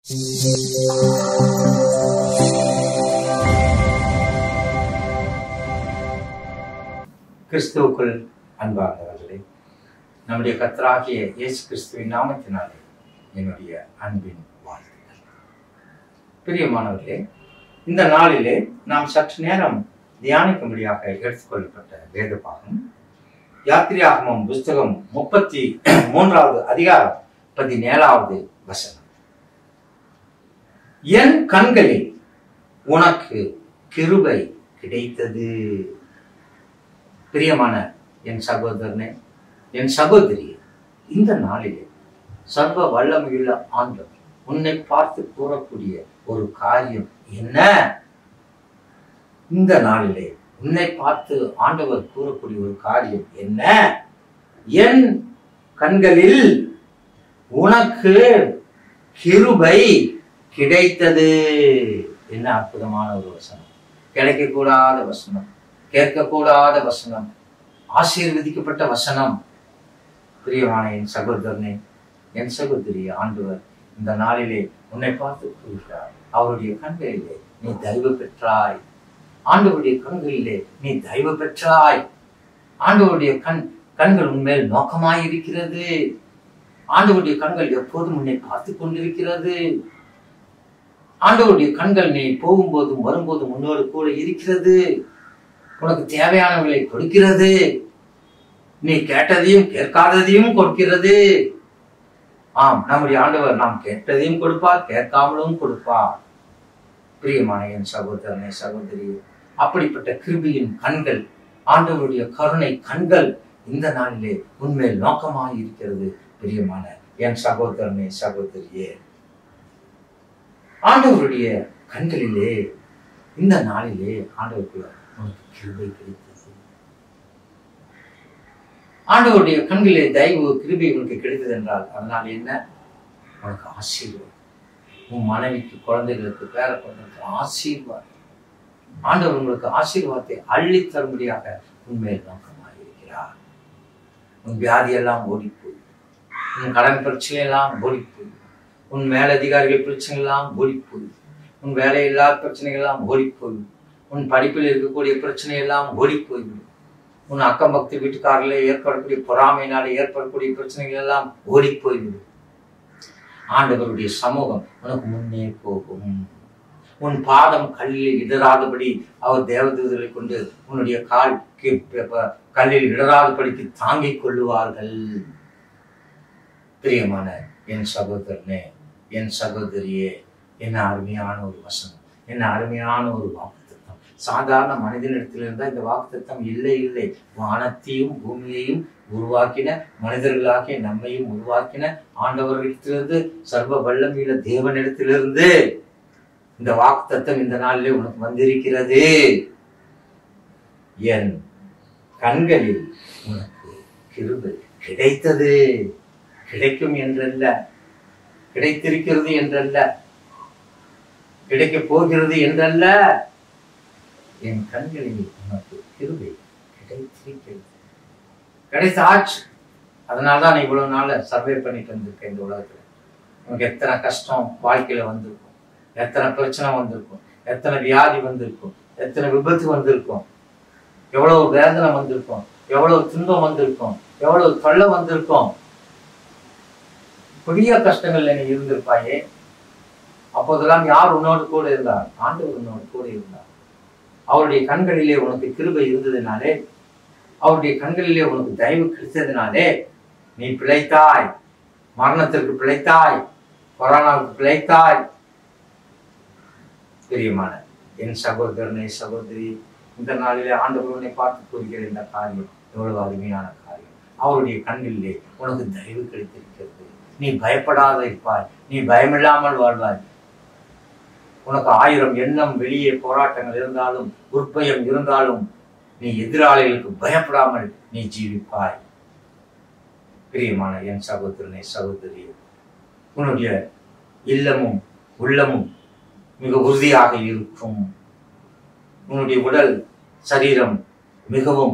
கிறிஸ்துவுக்குள் அன்பார்ந்தவர்களே நம்முடைய கர்த்தராகிய இயேசு கிறிஸ்துவின் நாமத்தினாலே என்னுடைய அன்பின் வாழ்த்துக்கள் பிரியமானவர்களே இந்த நாளிலே நாம் சற்று நேரம் தியானிக்கும்படியாக எடுத்துக்கொள்ளப்பட்ட வேத பாகம் யாத்திரையாகமம் புஸ்தகம் முப்பத்தி மூன்றாவது அதிகாரம் பதினேழாவது வசனம் என் கண்களில் உனக்கு கிருபை கிடைத்தது பிரியமான என் சகோதரனே என் சகோதரி இந்த நாளிலே சர்வ வல்லமையுள்ள ஆண்டவர் உன்னை பார்த்து கூறக்கூடிய ஒரு காரியம் என்ன இந்த நாளிலே உன்னை பார்த்து ஆண்டவர் கூறக்கூடிய ஒரு காரியம் என்ன என் கண்களில் உனக்கு கிருபை கிடைத்தது என்ன அற்புதமான ஒரு வசனம் கிடைக்கக்கூடாத வசனம் கேட்கக்கூடாத வசனம் ஆசீர்வதிக்கப்பட்ட வசனம் பிரியமான என் சகோதரனே என் சகோதரி ஆண்டவர் இந்த நாளிலே உன்னை பார்த்து கூறுகிறார் அவருடைய கண்களிலே நீ தயவு பெற்றாய் ஆண்டவருடைய கண்களிலே நீ தயவு பெற்றாய் ஆண்டவருடைய கண் கண்கள் உன்மேல் நோக்கமாய் இருக்கிறது ஆண்டவருடைய கண்கள் எப்போதும் உன்னை பார்த்து கொண்டிருக்கிறது ஆண்டவருடைய கண்கள் நீ போகும்போதும் வரும்போதும் உன்னோடு கூட இருக்கிறது உனக்கு தேவையானவர்களை கொடுக்கிறது நீ கேட்டதையும் கேட்காததையும் கொடுக்கிறது ஆம் நம்முடைய ஆண்டவர் நாம் கேட்டதையும் கொடுப்பார் கேட்காமலும் கொடுப்பார் பிரியமான என் சகோதரனை சகோதரி அப்படிப்பட்ட கிருபியின் கண்கள் ஆண்டவருடைய கருணை கண்கள் இந்த நாளிலே உண்மையில் நோக்கமாக இருக்கிறது பிரியமான என் சகோதரனை சகோதரியே ஆண்டவருடைய கண்களிலே இந்த நாளிலே ஆண்டவருக்கு உனக்கு கிருபை கிடைத்தது ஆண்டவருடைய கண்களிலே தயவு கிருபை உனக்கு கிடைத்தது என்றால் அதனால் என்ன உனக்கு ஆசீர்வாதம் உன் மனைவிக்கு குழந்தைகளுக்கு பேர குழந்தைகளுக்கு ஆசீர்வாதம் ஆண்டவர் உங்களுக்கு ஆசீர்வாதத்தை அள்ளி தரும்படியாக உண்மையில் நோக்கமாக இருக்கிறார் உன் வியாதியெல்லாம் ஓடிப்போய் உன் கடன் பிரச்சனை எல்லாம் ஓடிப்போய் உன் மேலதிகாரிகள் பிரச்சனை எல்லாம் ஓடிப்போய் உன் வேலையில்லா பிரச்சனைகள் எல்லாம் ஓடிப்போய் உன் படிப்பில் இருக்கக்கூடிய பிரச்சனை எல்லாம் ஓடிப்போய்விடும் உன் அக்கம் பக்தி வீட்டுக்காரில் ஏற்படக்கூடிய பொறாமையினால ஏற்படக்கூடிய பிரச்சனைகள் எல்லாம் ஓடிப்போய்விடும் ஆண்டவருடைய சமூகம் உனக்கு முன்னே போகும் உன் பாதம் கல்லில் இடராதபடி அவர் தேவதூதர்களை கொண்டு உன்னுடைய கால் கல்லில் இடராதபடிக்கு தாங்கிக் கொள்ளுவார்கள் பிரியமான என் சகோதரனே என் சகோதரியே என்ன அருமையான ஒரு வசனம் என்ன அருமையான ஒரு வாக்குத்தத்தம் சாதாரண மனிதனிடத்திலிருந்தா இந்த வாக்குத்தத்தம் இல்லை இல்லை வானத்தையும் பூமியையும் உருவாக்கின மனிதர்களாகிய நம்மையும் உருவாக்கின ஆண்டவர்களிடத்திலிருந்து சர்வ வல்லமையுள்ள தேவனிடத்திலிருந்து இந்த வாக்குத்தத்தம் இந்த நாளிலே உனக்கு வந்திருக்கிறது என் கண்களில் உனக்கு கிருபை கிடைத்தது கிடைக்கும் என்றல்ல கிடைத்திருக்கிறது என்றல்ல கிடைக்க போகிறது என்றல்ல என் கண்களில் உனக்கு கிருபை கிடைத்திருக்கிறது கிடைத்தாச்சு அதனால தான் இவ்வளவு நாள் சர்வே பண்ணிட்டு வந்திருக்கேன் இந்த உலகத்துல உனக்கு எத்தனை கஷ்டம் வாழ்க்கையில வந்திருக்கும் எத்தனை பிரச்சனை வந்திருக்கும் எத்தனை வியாதி வந்திருக்கும் எத்தனை விபத்து வந்திருக்கும் எவ்வளவு வேதனை வந்திருக்கும் எவ்வளவு துன்பம் வந்திருக்கும் எவ்வளவு தொல்லை வந்திருக்கும் பெரிய கஷ்டங்கள்ல நீ இருந்திருப்பாயே அப்போதெல்லாம் யார் உன்னோடு கூட இருந்தார் ஆண்டவர் உன்னோடு கூட இருந்தார் அவருடைய கண்களிலே உனக்கு கிருபை இருந்ததுனாலே அவருடைய கண்களிலே உனக்கு தயவு கிடைத்ததுனாலே நீ பிழைத்தாய் மரணத்திற்கு பிழைத்தாய் கொரோனாவுக்கு பிழைத்தாய் பிரியமான என் சகோதரனை சகோதரி இந்த நாளிலே ஆண்டவர் உன்னை பார்த்து கூறுகிற இந்த காரியம் எவ்வளவு அருமையான காரியம் அவருடைய கண்களிலே உனக்கு தயவு கிடைத்திருக்கிறது நீ பயப்படாத இருப்பாய் நீ பயமில்லாமல் வாழ்வாய் உனக்கு ஆயிரம் எண்ணம் வெளியே போராட்டங்கள் இருந்தாலும் உற்பயம் இருந்தாலும் நீ எதிராளிகளுக்கு பயப்படாமல் நீ ஜீவிப்பாய் பிரியமான என் சகோதரனை சகோதரி உன்னுடைய இல்லமும் உள்ளமும் மிக உறுதியாக இருக்கும் உன்னுடைய உடல் சரீரம் மிகவும்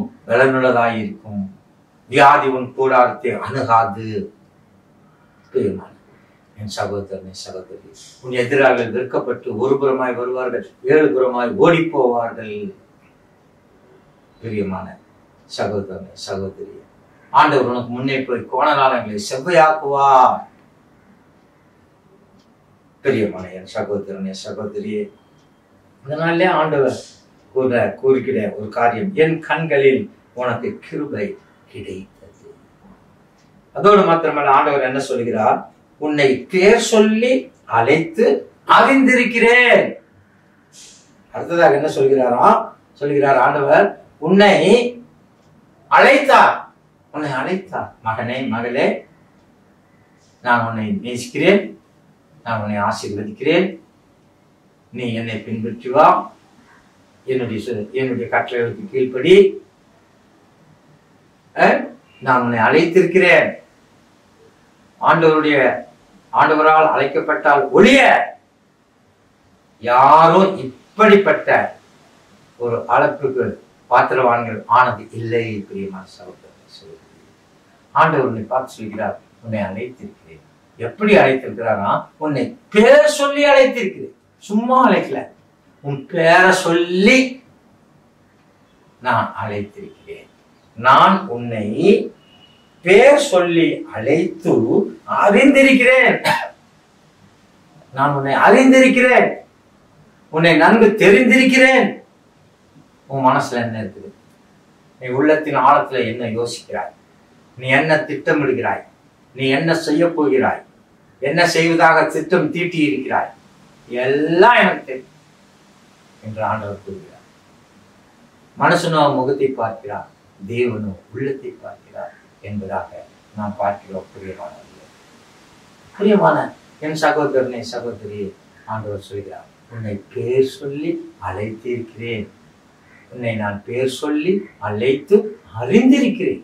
பலனுள்ளதாயிருக்கும் வியாதி உன் கூடாரத்தை அணுகாது பிரியமான என் சகோதரனை சகோதரி உன் எதிராக வெறுக்கப்பட்டு ஒரு புறமாய் வருவார்கள் ஏழு புறமாய் ஓடி போவார்கள் பிரியமான சகோதரனை சகோதரி ஆண்டவர் உனக்கு முன்னே போய் கோணலாளங்களை செவ்வையாக்குவார் பிரியமான என் சகோதரனே சகோதரியே இதனாலே ஆண்டவர் கூற கூறுகிற ஒரு காரியம் என் கண்களில் உனக்கு கிருபை கிடைத்தது அதோடு மாத்திரமல்ல ஆண்டவர் என்ன சொல்கிறார் உன்னை பேர் சொல்லி அழைத்து அறிந்திருக்கிறேன் அடுத்ததாக என்ன சொல்கிறாரா சொல்கிறார் ஆண்டவர் உன்னை அழைத்தார் உன்னை அழைத்தார் மகனே மகளே நான் உன்னை நேசிக்கிறேன் நான் உன்னை ஆசீர்வதிக்கிறேன் நீ என்னை பின்பற்றி வா என்னுடைய சு- என்னுடைய கட்டளைகளுக்கு கீழ்ப்படி அஹ், நான் உன்னை அழைத்திருக்கிறேன் ஆண்டவருடைய ஆண்டவரால் அழைக்கப்பட்டால் ஒழிய யாரும் இப்படிப்பட்ட ஒரு அழைப்புக்கு பாத்திரவான்கள் ஆனது இல்லை பிரியமான சகோதரனே, சகோதரி. ஆண்டவர் உன்னை பார்த்து சொல்கிறார் உன்னை அழைத்திருக்கிறேன் எப்படி அழைத்திருக்கிறாரா உன்னை பேர் சொல்லி அழைத்திருக்கிறேன் சும்மா அழைக்கல உன் பேரை சொல்லி நான் அழைத்திருக்கிறேன் நான் உன்னை பேர் சொல்லி அழைத்து அறிந்திருக்கிறேன் நான் உன்னை அறிந்திருக்கிறேன் உன்னை நன்கு தெரிந்திருக்கிறேன் உன் மனசுல என்ன இருக்குது நீ உள்ளத்தின் ஆழத்துல என்ன யோசிக்கிறாய் நீ என்ன திட்டமிடுகிறாய் நீ என்ன செய்ய போகிறாய் என்ன செய்வதாக திட்டம் தீட்டி இருக்கிறாய் எல்லாம் எனக்கு தெரியும் என்று ஆண்டவர் கூறுகிறார் மனுஷனோ முகத்தை பார்க்கிறார் தேவனோ உள்ளத்தை பார்க்கிறார் என்பதாக நாம் பார்க்கிறோம் பிரியமானவர்களே பிரியமான என் சகோதரனே சகோதரியே ஆண்டவர் சொல்கிறார் உன்னை பேர் சொல்லி அழைத்திருக்கிறேன் உன்னை நான் பேர் சொல்லி அழைத்து அறிந்திருக்கிறேன்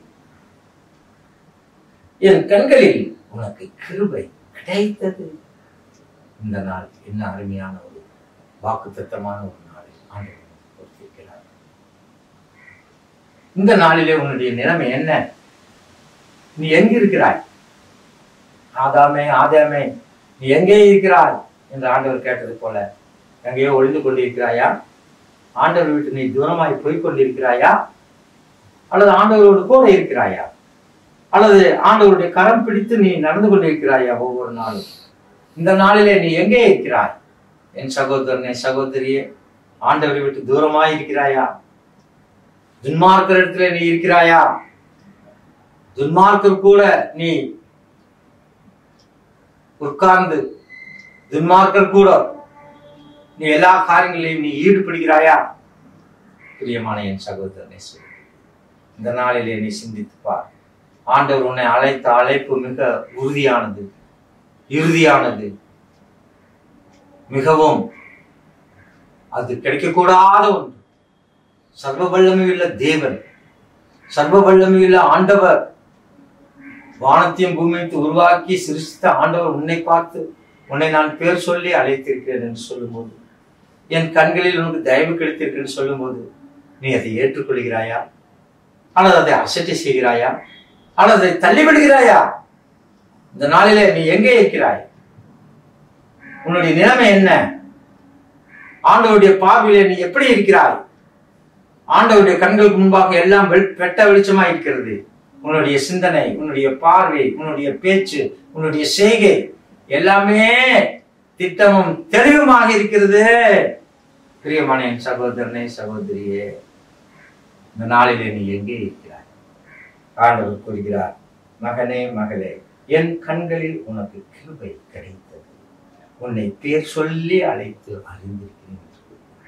என் கண்களில் உனக்கு கிருபை கிடைத்தது இந்த நாள் என்ன அருமையான ஒரு வாக்குத்தத்தமான ஒரு நாள் ஆண்டவர் நமக்கு கொடுத்திருக்கிறார் இந்த நாளிலே உன்னுடைய நிலைமை என்ன நீ எங்க இருக்கிறாய் ஆதாமே ஆதாமே நீ எங்கே இருக்கிறாய் என்று ஆண்டவர் கேட்டது போல எங்கேயோ ஒளிந்து கொண்டிருக்கிறாயா ஆண்டவர் விட்டு நீ தூரமாய் போய் கொண்டிருக்கிறாயா அல்லது ஆண்டவரோடு கூட இருக்கிறாயா அல்லது ஆண்டவருடைய கரம் பிடித்து நீ நடந்து கொண்டிருக்கிறாயா ஒவ்வொரு நாளும் இந்த நாளிலே நீ எங்கே இருக்கிறாய் என் சகோதரனே சகோதரியே ஆண்டவரை விட்டு தூரமாய் இருக்கிறாயா துன்மார்க்கிற இடத்துல நீ இருக்கிறாயா துன்மார்க்கர் கூட நீ உட்கார்ந்து துன்மார்க்கர் கூட நீ எல்லா காரியங்களையும் நீ ஈடுபடுகிறாயா பிரியமான என் சகோதரனே சொல்லு இந்த நாளிலே நீ சிந்தித்து பார் ஆண்டவர் உன்னை அழைத்த அழைப்பு மிக உறுதியானது இறுதியானது மிகவும் அது கிடைக்கக்கூடாத ஒன்று சர்வ வல்லமையுள்ள தேவன் சர்வ வல்லமையுள்ள ஆண்டவர் வானத்தையும் பூமியத்தை உருவாக்கி சிருஷ்டித்த ஆண்டவர் உன்னை பார்த்து உன்னை நான் பேர் சொல்லி அழைத்திருக்கிறேன் என்று சொல்லும்போது என் கண்களில் உனக்கு தயவு கிடைத்திருக்கிறேன்னு சொல்லும்போது நீ அதை ஏற்றுக்கொள்கிறாயா அல்லது அதை அசட்டை செய்கிறாயா அல்லது அதை தள்ளிவிடுகிறாயா இந்த நாளிலே நீ எங்கே இருக்கிறாய் உன்னுடைய நிலைமை என்ன ஆண்டவருடைய பார்வையிலே நீ எப்படி இருக்கிறாய் ஆண்டவருடைய கண்களுக்கு முன்பாக எல்லாம் வெள்- வெட்ட வெளிச்சமா இருக்கிறது உன்னுடைய சிந்தனை உன்னுடைய பார்வை உன்னுடைய பேச்சு உன்னுடைய செய்கை எல்லாமே திட்டமும் தெளிவுமாக இருக்கிறது பிரியமான என் சகோதரனே சகோதரியே இந்த நாளிலே நீ எங்கே இருக்கிறாய் ஆண்டவர் கூறுகிறார் மகனே மகளே என் கண்களில் உனக்கு கிருபை கிடைத்தது உன்னை பேர் சொல்லி அழைத்து அறிந்திருக்கிறேன் என்று கூறுகிறார்.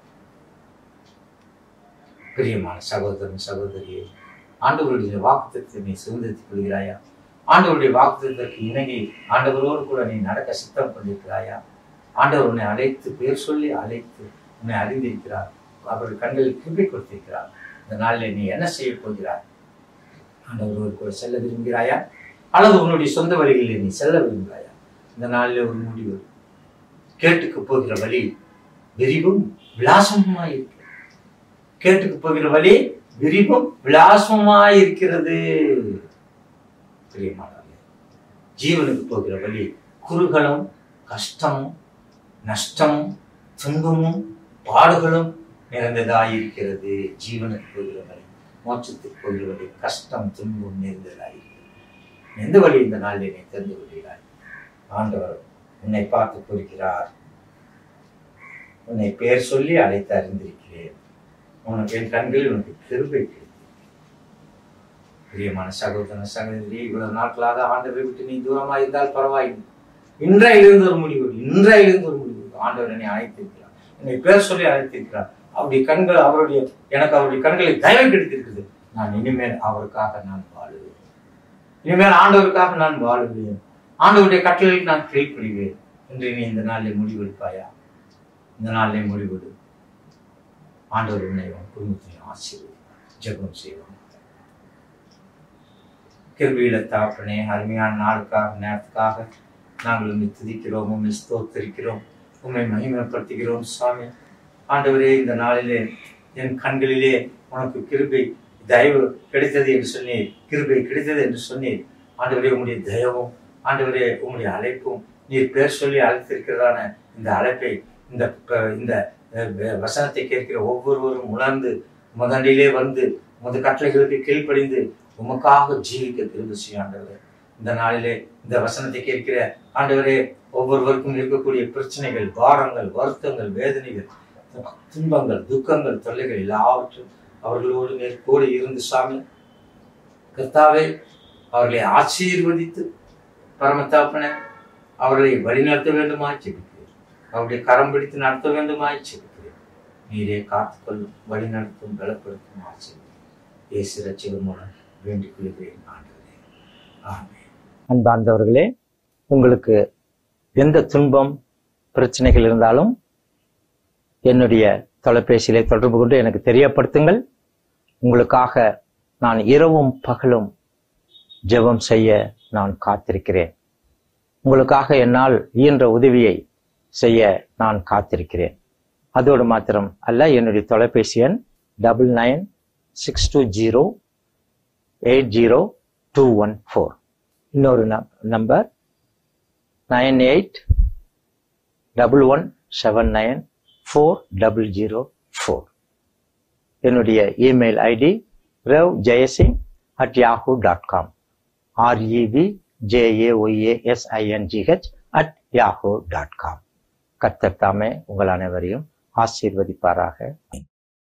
பிரியமான சகோதரன் சகோதரியே ஆண்டவருடைய வாக்குத்தத்தை நீ சுதந்திரத்துக் கொள்கிறாயா ஆண்டவருடைய வாக்குத்தத்திற்கு இணங்கி ஆண்டவரோடு கூட நீ நடக்க சித்தம் கொண்டிருக்கிறாயா ஆண்டவர் உன்னை அழைத்து பேர் சொல்லி அழைத்து உன்னை அறிந்திருக்கிறார் அவருடைய கண்களில் கிருபை கொடுத்திருக்கிறார் இந்த நாளில் நீ என்ன செய்ய போகிறாய் ஆண்டவரோடு கூட செல்ல விரும்புகிறாயா அல்லது உன்னுடைய சொந்த வழிகளில் நீ செல்ல விரும்புகிறாயா இந்த நாளில் ஒரு முடிவு கேட்டுக்கு போகிற வழி விரிவும் விலாசமுமாய் இருக்கிறது கேட்டுக்கு போகிற வழி விரிவும் விலாசமாய் இருக்கிறது பிரியமானவர்களே ஜீவனுக்கு போகிற வழி குறுகளும் கஷ்டமும் நஷ்டமும் துன்பமும் பாடுகளும் நிறைந்ததாயிருக்கிறது ஜீவனுக்கு போகிறவரை மோட்சத்துக்கு போகிறவரை கஷ்டம் துன்பம் நிறைந்ததாயிருக்கிறது எந்த வழி இந்த நாளில் என்னை தெரிந்து கொள்கிறாய் ஆண்டவர் உன்னை பார்த்து கூறுகிறார் உன்னை பேர் சொல்லி அழைத்து அறிந்திருக்கிறேன் உனக்கு என் கண்களில் உனக்கு கிருபை கிடைத்தது பிரியமான சகோதர சகோதரி இவ்வளவு நாட்களாக ஆண்டவரை விட்டு நீ தூரமா இருந்தால் பரவாயில்லை இன்றையிலிருந்து ஒரு முடிவு இன்றையிலிருந்து ஒரு முடிவு ஆண்டவர் என்னை அழைத்திருக்கிறார் என்னை பேர் சொல்லி அழைத்திருக்கிறார் அவருடைய கண்கள் அவருடைய எனக்கு அவருடைய கண்களை தயவு கிடைத்திருக்கிறது நான் இனிமேல் அவருக்காக நான் வாழுவேன் இனிமேல் ஆண்டவருக்காக நான் வாழுவேன் ஆண்டவருடைய கட்டளைக்கு நான் கீழ்ப்படிவேன் என்று நீ இந்த நாளில் முடிவெடுப்பாயா இந்த நாளிலே முடிவெடு ஆண்டவர் உன்னை உன் குடும்பத்தையும் ஆசீர்வதி ஜெபம் செய்வோம் கிருபியில தாப்பனே அருமையான நாளுக்காக நேரத்துக்காக நாங்கள் உண்மை துதிக்கிறோம் உண்மை ஸ்தோத்தரிக்கிறோம் உண்மை மகிமைப்படுத்துகிறோம் சுவாமி ஆண்டவரே இந்த நாளிலே என் கண்களிலே உனக்கு கிருபை தயவு கிடைத்தது என்று சொன்னீர் கிருபை கிடைத்தது என்று சொன்னீர் ஆண்டவரே உங்களுடைய தயவும் ஆண்டவரே உங்களுடைய அழைப்பும் நீர் பேர் சொல்லி அழைத்திருக்கிறதான இந்த அழைப்பை இந்த ப- இந்த அஹ், வ- வசனத்தை கேட்கிற ஒவ்வொருவரும் உணர்ந்து முதலிலே வந்து முத கட்டளைகளுக்கு கீழ்ப்படிந்து உமக்காக ஜீவிக்க திரும்ப செய்ய ஆண்டவரே இந்த நாளிலே இந்த வசனத்தை கேட்கிற ஆண்டவரே ஒவ்வொருவருக்கும் இருக்கக்கூடிய பிரச்சனைகள் பாரங்கள் வருத்தங்கள் வேதனைகள் துன்பங்கள் துக்கங்கள் தொல்லைகள் எல்லாவற்றும் அவர்களோடு மேல் கூட இருந்து சாமி கர்த்தாவே அவர்களை ஆசீர்வதித்து பரமத்தாப்பன அவர்களை வழிநடத்த வேண்டுமாய் செபிக்கிறேன் அவருடைய கரம் பிடித்து நடத்த வேண்டுமாய் செபிக்கிறேன் நீரே காத்துக்கொள்ளும் வழிநடத்தும் பலப்படுத்தும் ஆசை இயேசு ரட்சிகர் மூலம் வேண்டிக் கொள்கிறேன் ஆண்டவரே ஆமென் அன்பார்ந்தவர்களே உங்களுக்கு எந்த துன்பம் பிரச்சனைகள் இருந்தாலும் என்னுடைய தொலைபேசியிலே தொடர்பு கொண்டு எனக்கு தெரியப்படுத்துங்கள் உங்களுக்காக நான் இரவும் பகலும் ஜெபம் செய்ய நான் காத்திருக்கிறேன் உங்களுக்காக என்னால் இயன்ற உதவியை செய்ய நான் காத்திருக்கிறேன் அதோடு மாத்திரம் அல்ல என்னுடைய தொலைபேசி எண் double nine six two zero eight zero two one four இன்னொரு number nine eight double one seven nine four double zero four என்னுடைய email ID ரவ் Jayasingh at Yahoo dot com REP JAYASINGH at Yahoo dot com கர்த்தர் தாமே உங்கள் அனைவரையும் ஆசீர்வதிப்பாராக